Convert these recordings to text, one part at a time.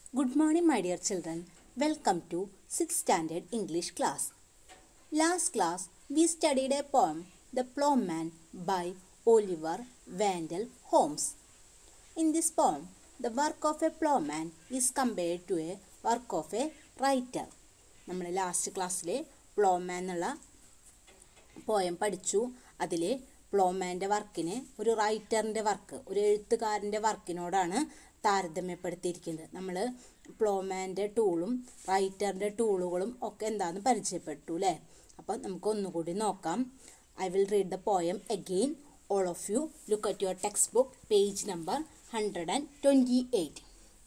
Good morning, my dear children. Welcome to 6th standard English class. Last class, we studied a poem, The Plowman by Oliver Wendell Holmes. In this poem, the work of a plowman is compared to a work of a writer. നമ്മൾ last ക്ലാസ്സിൽ ploughman എന്നുള്ള poem പഠിച്ചു അതിൽ പ്ലോമാൻ്റെ വർക്കിനെ ഒരു റൈറ്ററിൻ്റെ work ഒരു എഴുത്തുകാരൻ്റെ വർക്കിനോടാണ് താരതമ്യപ്പെടുത്തിയിരിക്കുന്നത് നമ്മൾ പ്ലോമാൻ്റെ ടൂളും റൈറ്ററിൻ്റെ ടൂളുകളും ഒക്കെ എന്താണെന്ന് പരിചയപ്പെട്ടു അല്ലേ അപ്പോൾ നമുക്ക് ഒന്നുകൂടി നോക്കാം I will read the poem again all of you look at your textbook page number hundred and twenty eight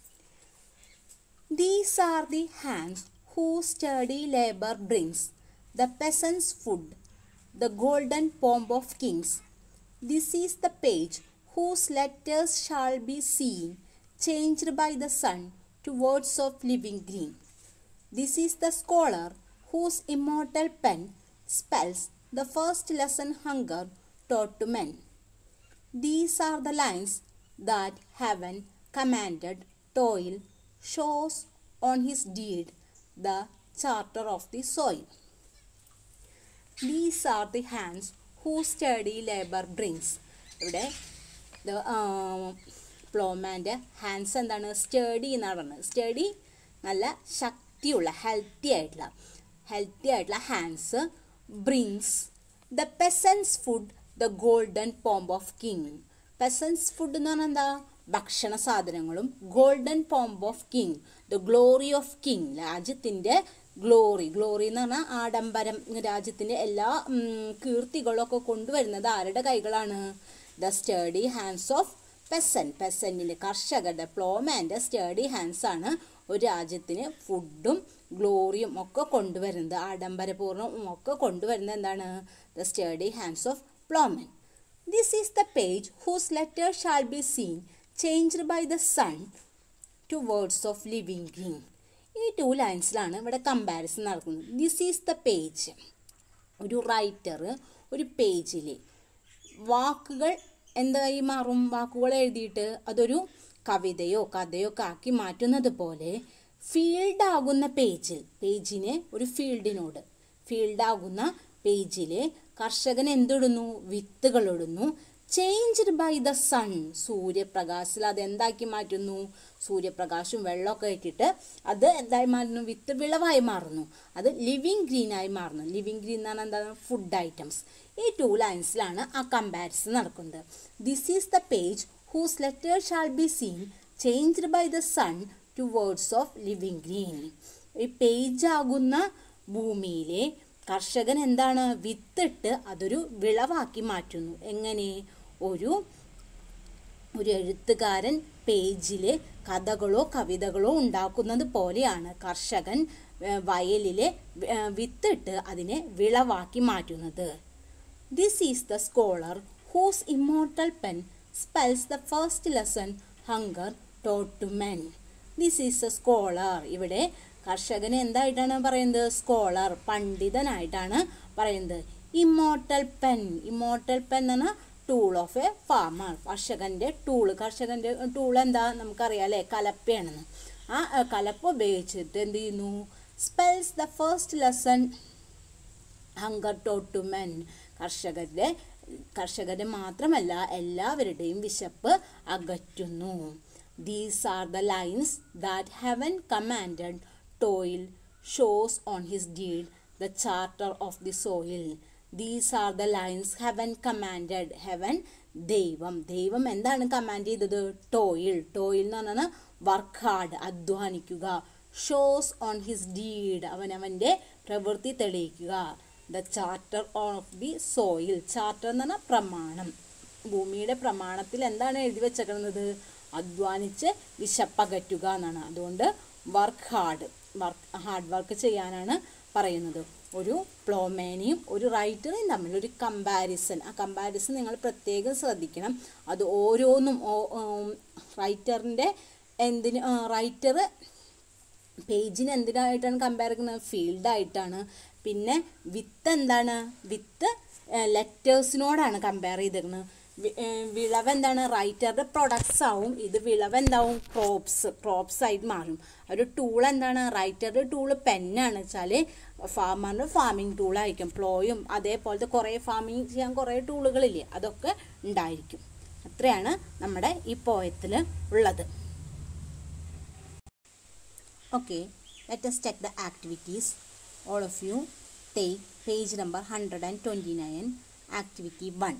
These are the hands whose sturdy labor brings the peasant's food, the golden pomp of kings. This is the page whose letters shall be seen, changed by the sun to words of living green. This is the scholar whose immortal pen spells the first lesson hunger taught to men. These are the lines that heaven commanded toil shows on his deed the charter of the soil. These are the hands whose sturdy labor brings. ഇവിടെ പ്ലോമാൻ്റെ hands എന്താണ് study എന്നാണ് പറയുന്നത് study നല്ല ശക്തിയുള്ള healthy ആയിട്ടുള്ള healthy ആയിട്ടുള്ള hands brings the peasant's food the golden pomp of king peasant's food എന്ന് പറഞ്ഞാൽ എന്താ ഭക്ഷണ സാധനങ്ങളും golden pomp of king the glory of king രാജ്യത്തിൻ്റെ ഗ്ലോറി ഗ്ലോറി എന്ന് പറഞ്ഞാൽ ആഡംബരം രാജ്യത്തിൻ്റെ എല്ലാ കീർത്തികളൊക്കെ കൊണ്ടുവരുന്നത് ആരുടെ കൈകളാണ് the sturdy hands of peasant പെസൻറ്റിൻ്റെ കർഷകരുടെ പ്ലോമാൻ്റെ സ്റ്റഡി ഹാൻഡ്സ് ആണ് ഒരു രാജ്യത്തിന് ഫുഡും ഗ്ലോറിയും ഒക്കെ കൊണ്ടുവരുന്നത് ആഡംബരപൂർണ്ണവും ഒക്കെ കൊണ്ടുവരുന്നത് എന്താണ് the sturdy hands of ploughman this is the page whose letter shall be seen changed by the sun to words of living green ഈ ടു ലൈൻസിലാണ് ഇവിടെ കമ്പാരിസൺ നടക്കുന്നത് ദിസ് ഈസ് ദ പേജ് ഒരു റൈറ്റർ ഒരു പേജിൽ വാക്കുകൾ എന്തായി മാറും വാക്കുകൾ എഴുതിയിട്ട് അതൊരു കവിതയോ കഥയോ ഒക്കെ ആക്കി മാറ്റുന്നത് പോലെ ഫീൽഡാകുന്ന പേജിൽ പേജിനെ ഒരു ഫീൽഡിനോട് ഫീൽഡാകുന്ന പേജിൽ കർഷകൻ എന്തിടുന്നു വിത്തുകൾ ഇടുന്നു ചേഞ്ച്ഡ് ബൈ ദ സൺ സൂര്യപ്രകാശത്തിൽ അത് എന്താക്കി മാറ്റുന്നു സൂര്യപ്രകാശം വെള്ളമൊക്കെ ഇട്ടിട്ട് അത് എന്തായി മാറുന്നു വിത്ത് വിളവായി മാറുന്നു അത് ലിവിങ് ഗ്രീനായി മാറുന്നു ലിവിങ് ഗ്രീൻ എന്ന് പറഞ്ഞാൽ എന്താണ് ഫുഡ് ഐറ്റംസ് ഈ ടു ലൈൻസിലാണ് ആ കമ്പാരിസൺ നടക്കുന്നത് this is the page whose letter shall be seen changed by the sun to words of living green ഈ പേജ് ആകുന്ന ഭൂമിയിലെ കർഷകൻ എന്താണ് വിത്തിട്ട് അതൊരു വിളവാക്കി മാറ്റുന്നു എങ്ങനെ ഒരു ഒരു എഴുത്തുകാരൻ പേജിൽ കഥകളോ കവിതകളോ ഉണ്ടാക്കുന്നത് പോലെയാണ് കർഷകൻ വയലിലെ വിത്തിട്ട് അതിനെ വിളവാക്കി മാറ്റുന്നത് this is the scholar whose immortal pen spells the first lesson hunger taught to men this is a scholar ഇവിടെ കർഷകന് എന്തായിട്ടാണ് പറയുന്നത് സ്കോളർ പണ്ഡിതനായിട്ടാണ് പറയുന്നത് ഇമ്മോർട്ടൽ പെൻ ഇമ്മോർട്ടൽ പെൻ എന്ന് പറഞ്ഞാൽ ടൂൾ ഓഫ് എ ഫാമർ കർഷകൻ്റെ ടൂള് കർഷകൻ്റെ ടൂൾ എന്താ നമുക്കറിയാം അല്ലേ കലപ്പയാണെന്ന് ആ കലപ്പ ഉപയോഗിച്ചിട്ട് എന്ത് ചെയ്യുന്നു spells the first lesson hunger taught to men കർഷകരുടെ കർഷകരുടെ മാത്രമല്ല എല്ലാവരുടെയും വിശപ്പ് അകറ്റുന്നു these are the lines that heaven commanded toil shows on his deed the charter of the soil these are the lines heaven commanded heaven ദൈവം ദൈവം എന്താണ് command ചെയ്തത് ടോയിൽ ടോയിൽ എന്ന് പറഞ്ഞാൽ work hard അധ്വാനിക്കുക shows on his deed അവനവൻ്റെ പ്രവൃത്തി തെളിയിക്കുക the charter of the soil charter എന്ന് പറഞ്ഞാൽ പ്രമാണം ഭൂമിയുടെ പ്രമാണത്തിൽ എന്താണ് എഴുതി വെച്ചേക്കുന്നത് അധ്വാനിച്ച് വിശപ്പകറ്റുക എന്നാണ് അതുകൊണ്ട് work hard work hard work ചെയ്യാനാണ് പറയുന്നത് ഒരു പ്ലോമേനെയും ഒരു റൈറ്ററേയും തമ്മിൽ ഒരു കമ്പാരിസൺ ആ കമ്പാരിസൺ നിങ്ങൾ പ്രത്യേകം ശ്രദ്ധിക്കണം അത് ഓരോന്നും റൈറ്ററിൻ്റെ എന്തിന് റൈറ്റർ പേജിന് എന്തിനായിട്ടാണ് കമ്പയർ ചെയ്യുന്നത് ഫീൽഡായിട്ടാണ് പിന്നെ വിത്ത് എന്താണ് വിത്ത് ലെറ്റേഴ്സിനോടാണ് കമ്പയർ ചെയ്തിരിക്കുന്നത് വി- ഏർ വിളവ് എന്താണ് റൈറ്ററുടെ പ്രൊഡക്ട്സ് ആവും ഇത് വിളവ് എന്താവും ക്രോപ്സ് ക്രോപ്സ് ആയിട്ട് മാറും ഒരു ടൂൾ എന്താണ് റൈറ്ററുടെ ടൂള് പെന്നാണ് വെച്ചാൽ ഫാമറിൻ്റെ ഫാമിംഗ് ടൂളായിരിക്കും പ്ലോയും അതേപോലത്തെ കുറേ ഫാമിംഗ് ചെയ്യാൻ കുറേ ടൂളുകളില്ലേ അതൊക്കെ ഉണ്ടായിരിക്കും അത്രയാണ് നമ്മുടെ ഈ പോയത്തിൽ ഉള്ളത് Okay, let us check the activities. All of you take page number 129, activity 1.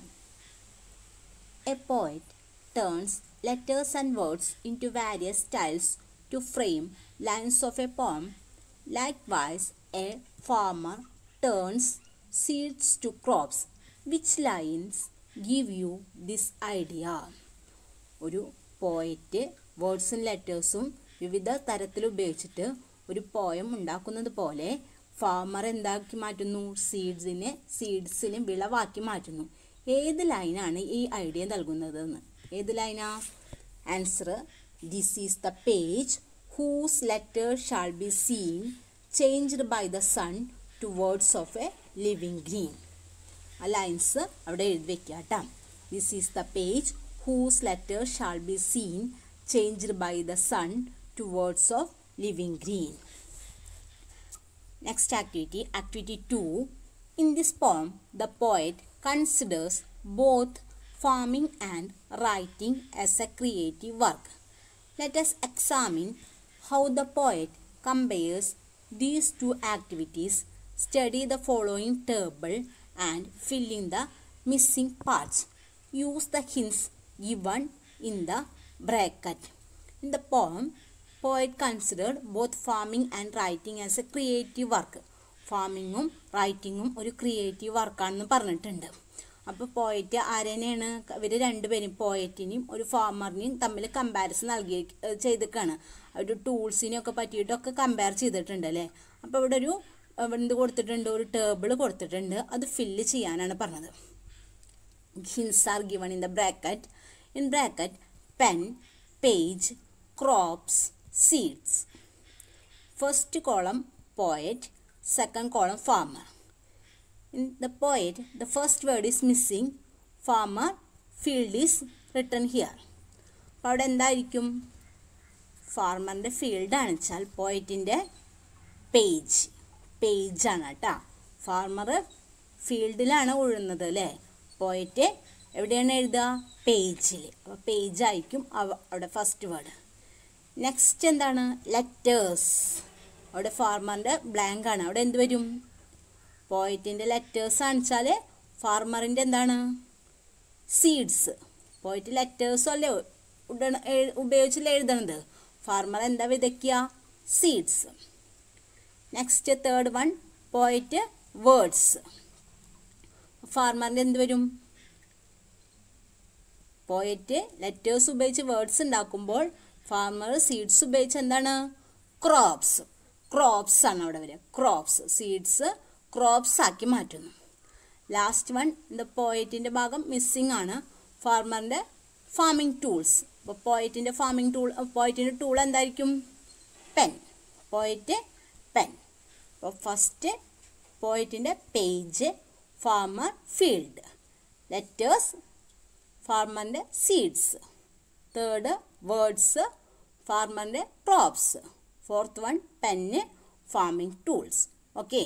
A poet turns letters and words into various styles to frame lines of a poem. Likewise, a farmer turns seeds to crops. Which lines give you this idea? ഒരു poet വേർഡ്സും ലെറ്റേഴ്സും വിവിധ തരത്തിൽ ഉപയോഗിച്ചിട്ട് ഒരു poem ഉണ്ടാക്കുന്നത് പോലെ farmer എന്താക്കി മാറ്റുന്നു സീഡ്സിനെ സീഡ്സിനെ വിളവാക്കി മാറ്റുന്നു ഏത് ലൈനാണ് ഈ ഐഡിയ നൽകുന്നതെന്ന് ഏത് ലൈനാ answer this is the page whose letter shall be seen changed by the sun to words of a living green ആ ലൈൻസ് അവിടെ എഴുതി വെക്കുക കേട്ടോ this is the page whose letter shall be seen changed by the sun to words of living green next activity activity two in this poem the poet considers both farming and writing as a creative work. Let us examine how the poet compares these two activities. Study the following table and fill in the missing parts. Use the hints given in the bracket. In the poem, poet considered both farming and writing as a creative work. ഫാമിങ്ങും റൈറ്റിങ്ങും ഒരു creative വർക്കാണെന്ന് പറഞ്ഞിട്ടുണ്ട് അപ്പോൾ poet ആരെന്നെയാണ് ഇവർ രണ്ടുപേരും പോയറ്റിനെയും ഒരു ഫാമറിനെയും തമ്മിൽ comparison നൽകി ഏഹ് ചെയ്തിക്കാണ് ഒരു ടൂൾസിനെയൊക്കെ പറ്റിയിട്ടൊക്കെ കമ്പയർ ചെയ്തിട്ടുണ്ട് അല്ലേ അപ്പോൾ ഇവിടെ ഒരു ഇവിടെ എന്ത് കൊടുത്തിട്ടുണ്ട് ഒരു ടേബിൾ കൊടുത്തിട്ടുണ്ട് അത് ഫില്ല് ചെയ്യാനാണ് പറഞ്ഞത് hints are given in the bracket. In bracket, pen, page, crops, seeds. First column, poet. Second column, farmer. In the poet, the first word is missing. Farmer, field is written here. അപ്പോൾ അവിടെ എന്തായിരിക്കും ഫാർമറിൻ്റെ ഫീൽഡാണ് വെച്ചാൽ പോയറ്റിൻ്റെ page പേജാണ് കേട്ടോ farmer ഫീൽഡിലാണ് ഉഴുന്നത് അല്ലേ പോയിട്ട് എവിടെയാണ് എഴുതുക പേജിൽ അപ്പോൾ പേജായിരിക്കും അവ അവിടെ ഫസ്റ്റ് വേർഡ് നെക്സ്റ്റ് എന്താണ് ലെറ്റേഴ്സ് അവിടെ ഫാർമറിൻ്റെ ബ്ലാങ്ക് ആണ് അവിടെ എന്ത് വരും പോയറ്റിൻ്റെ ലെറ്റേഴ്സ് ആണെച്ചാൽ ഫാർമറിൻ്റെ എന്താണ് സീഡ്സ് പോയിട്ട് ലെറ്റേഴ്സും അല്ലേ ഉടണ എഴു- ഉപയോഗിച്ചല്ലേ എഴുതണത് ഫാർമർ എന്താ വിതയ്ക്കുക സീഡ്സ് നെക്സ്റ്റ് തേർഡ് വൺ പോയിട്ട് വേർഡ്സ് ഫാർമറിൻ്റെ എന്ത് വരും പോയറ്റ് ലെറ്റേഴ്സ് ഉപയോഗിച്ച് വേർഡ്സ് ഉണ്ടാക്കുമ്പോൾ ഫാർമർ സീഡ്സ് ഉപയോഗിച്ച് എന്താണ് ക്രോപ്സ് ക്രോപ്സ് ആണ് അവിടെ വരിക ക്രോപ്സ് സീഡ്സ് ക്രോപ്സ് ആക്കി മാറ്റുന്നു ലാസ്റ്റ് വൺ ദ പോയറ്റിൻ്റെ ഭാഗം മിസ്സിംഗ് ആണ് ഫാർമറിൻ്റെ ഫാമിംഗ് ടൂൾസ് അപ്പോൾ പോയറ്റിൻ്റെ ഫാമിംഗ് ടൂൾ പോയറ്റിൻ്റെ ടൂൾ എന്തായിരിക്കും പെൻ പോയറ്റ് പെൻ അപ്പോൾ ഫസ്റ്റ് പോയറ്റിൻ്റെ പേജ് ഫാമർ ഫീൽഡ് ലെറ്റേഴ്സ് ഫാർമറിൻ്റെ സീഡ്സ് തേർഡ് വേർഡ്സ് ഫാർമറിൻ്റെ crops fourth one pen farming tools okay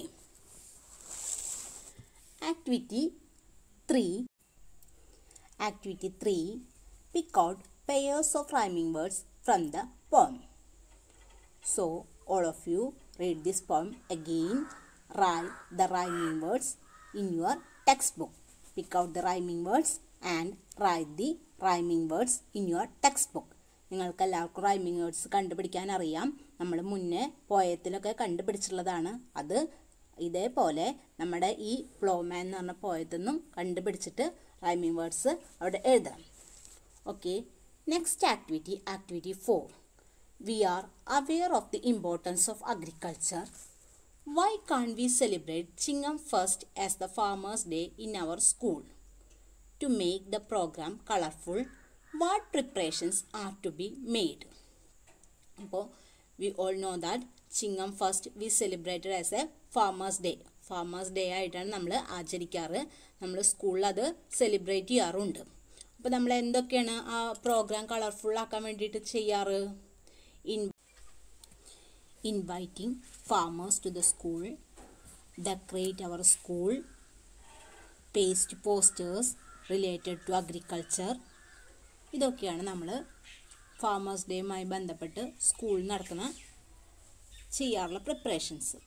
activity three activity three pick out pairs of rhyming words from the poem. So, all of you read this poem again. Write the rhyming words in your textbook. Pick out the rhyming words and write the rhyming words in your textbook. നിങ്ങൾക്ക് എല്ലാവർക്കും rhyming words കണ്ടുപിടിക്കാൻ അറിയാം നമ്മൾ മുന്നേ പോയത്തിലൊക്കെ കണ്ടുപിടിച്ചിട്ടുള്ളതാണ് അത് ഇതേപോലെ നമ്മുടെ ഈ ഫ്ലോമാൻ എന്ന് പറഞ്ഞ പോയത്തിൽ നിന്നും കണ്ടുപിടിച്ചിട്ട് റൈമിംഗ് വേർഡ്സ് അവിടെ എഴുതണം Okay, next activity, activity 4. We are aware of the importance of agriculture. Why can't we celebrate Chingam first as the Farmers' Day in our school? To make the program colorful, what preparations are to be made? അപ്പോൾ we all know that Chingam first we celebrated as a farmers day farmers day ആയിട്ടാണ് നമ്മൾ ആചരിക്കാറ് നമ്മൾ സ്കൂളിൽ അത് celebrate ചെയ്യാറുണ്ട് അപ്പോൾ നമ്മൾ എന്തൊക്കെയാണ് ആ പ്രോഗ്രാം കളർഫുൾ ആക്കാൻ വേണ്ടിയിട്ട് ചെയ്യാറ് in inviting farmers to the school decorate അവർ school paste posters related to agriculture ഇതൊക്കെയാണ് നമ്മൾ ഫാമേഴ്സ് ഡേയുമായി ബന്ധപ്പെട്ട് സ്കൂളിൽ നടത്തുന്ന ചെയ്യാറുള്ള പ്രിപ്പറേഷൻസ്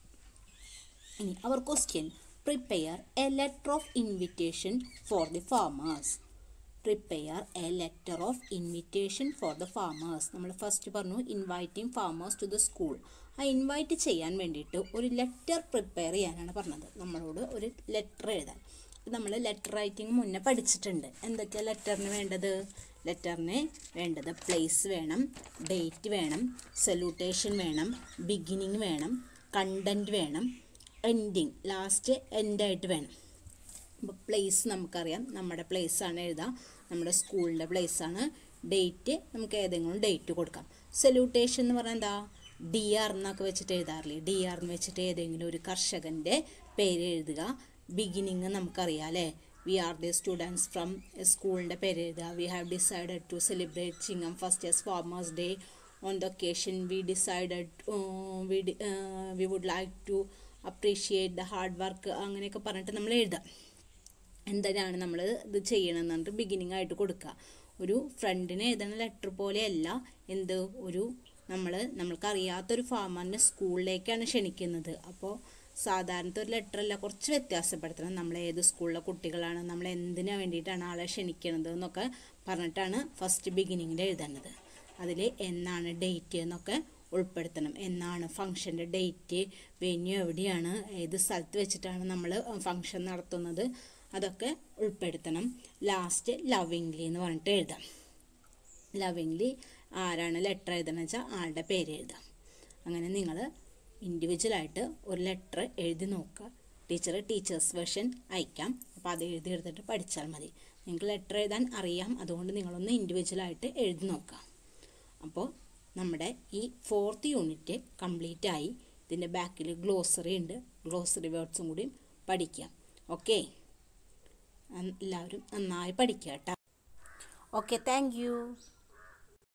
ഇനി അവർ question prepare a letter of invitation for the farmers prepare a letter of invitation for the farmers നമ്മൾ ഫസ്റ്റ് പറഞ്ഞു inviting farmers to the school ആ ഇൻവൈറ്റ് ചെയ്യാൻ വേണ്ടിയിട്ട് ഒരു ലെറ്റർ പ്രിപ്പയർ ചെയ്യാനാണ് പറഞ്ഞത് നമ്മളോട് ഒരു ലെറ്റർ എഴുതാൻ നമ്മൾ ലെറ്റർ റൈറ്റിംഗ് മുന്നേ പഠിച്ചിട്ടുണ്ട് എന്തൊക്കെയാണ് ലെറ്ററിന് വേണ്ടത് ലെറ്ററിന് വേണ്ടത് പ്ലേസ് വേണം ഡേറ്റ് വേണം സല്യൂട്ടേഷൻ വേണം ബിഗിനിങ് വേണം കണ്ടൻറ്റ് വേണം എൻഡിങ് ലാസ്റ്റ് എൻഡായിട്ട് വേണം അപ്പോൾ പ്ലേസ് നമുക്കറിയാം നമ്മുടെ place ആണ് എഴുതാം നമ്മുടെ സ്കൂളിൻ്റെ ആണ് ഡേറ്റ് നമുക്ക് ഏതെങ്കിലും ഡേറ്റ് കൊടുക്കാം സല്യൂട്ടേഷൻ എന്ന് പറഞ്ഞാൽ എന്താ ഡി ആർ എന്നൊക്കെ വെച്ചിട്ട് എഴുതാറില്ലേ ഡി ആർ എന്ന് വെച്ചിട്ട് ഏതെങ്കിലും ഒരു കർഷകൻ്റെ പേര് എഴുതുക ബിഗിനിങ് നമുക്കറിയാം അല്ലേ we are the students from സ്കൂളിൻ്റെ പേര് എഴുതുക we have decided to celebrate Chingam first as farmers day on the occasion we decided we we would like to appreciate the hard work അങ്ങനെയൊക്കെ പറഞ്ഞിട്ട് നമ്മൾ എഴുതാം എന്തിനാണ് നമ്മൾ ഇത് ചെയ്യണമെന്ന് പറഞ്ഞിട്ട് ബിഗിനിങ് ആയിട്ട് കൊടുക്കുക ഒരു ഫ്രണ്ടിന് എഴുതുന്ന ലെറ്റർ പോലെയല്ല എന്ത് ഒരു നമ്മൾ നമ്മൾക്കറിയാത്തൊരു ഫാമറിനെ സ്കൂളിലേക്കാണ് ക്ഷണിക്കുന്നത് അപ്പോൾ സാധാരണത്തെ ഒരു ലെറ്റർ അല്ല കുറച്ച് വ്യത്യാസപ്പെടുത്തണം നമ്മൾ ഏത് സ്കൂളിലെ കുട്ടികളാണ് നമ്മൾ എന്തിനു വേണ്ടിയിട്ടാണ് ആളെ ക്ഷണിക്കുന്നത് എന്നൊക്കെ പറഞ്ഞിട്ടാണ് ഫസ്റ്റ് ബിഗിനിങ്ങിൽ എഴുതേണ്ടത് അതിൽ എന്നാണ് ഡേറ്റ് എന്നൊക്കെ ഉൾപ്പെടുത്തണം എന്നാണ് ഫംഗ്ഷൻ്റെ ഡേറ്റ് വെന്യൂ എവിടെയാണ് ഏത് സ്ഥലത്ത് വെച്ചിട്ടാണ് നമ്മൾ ഫംഗ്ഷൻ നടത്തുന്നത് അതൊക്കെ ഉൾപ്പെടുത്തണം ലാസ്റ്റ് ലവിങ്ലി എന്ന് പറഞ്ഞിട്ട് എഴുതാം ലവിങ്ലി ആരാണ് ലെറ്റർ എഴുതണമെന്ന് വെച്ചാൽ ആളുടെ പേര് എഴുതാം അങ്ങനെ നിങ്ങൾ ഇൻഡിവിജ്വലായിട്ട് ഒരു ലെറ്റർ എഴുതി നോക്കുക ടീച്ചർ ടീച്ചേഴ്സ് വേർഷൻ അയക്കാം അപ്പോൾ അത് എഴുതി എടുത്തിട്ട് പഠിച്ചാൽ മതി നിങ്ങൾക്ക് ലെറ്റർ എഴുതാൻ അറിയാം അതുകൊണ്ട് നിങ്ങളൊന്ന് ഇൻഡിവിജ്വലായിട്ട് എഴുതി നോക്കുക അപ്പോൾ നമ്മുടെ ഈ ഫോർത്ത് യൂണിറ്റ് കംപ്ലീറ്റ് ആയി ഇതിൻ്റെ ബാക്കിൽ ഗ്ലോസറി ഉണ്ട് ഗ്ലോസറി വേർഡ്സും കൂടി പഠിക്കുക ഓക്കെ എല്ലാവരും നന്നായി പഠിക്കുക കേട്ടോ ഓക്കെ താങ്ക് യു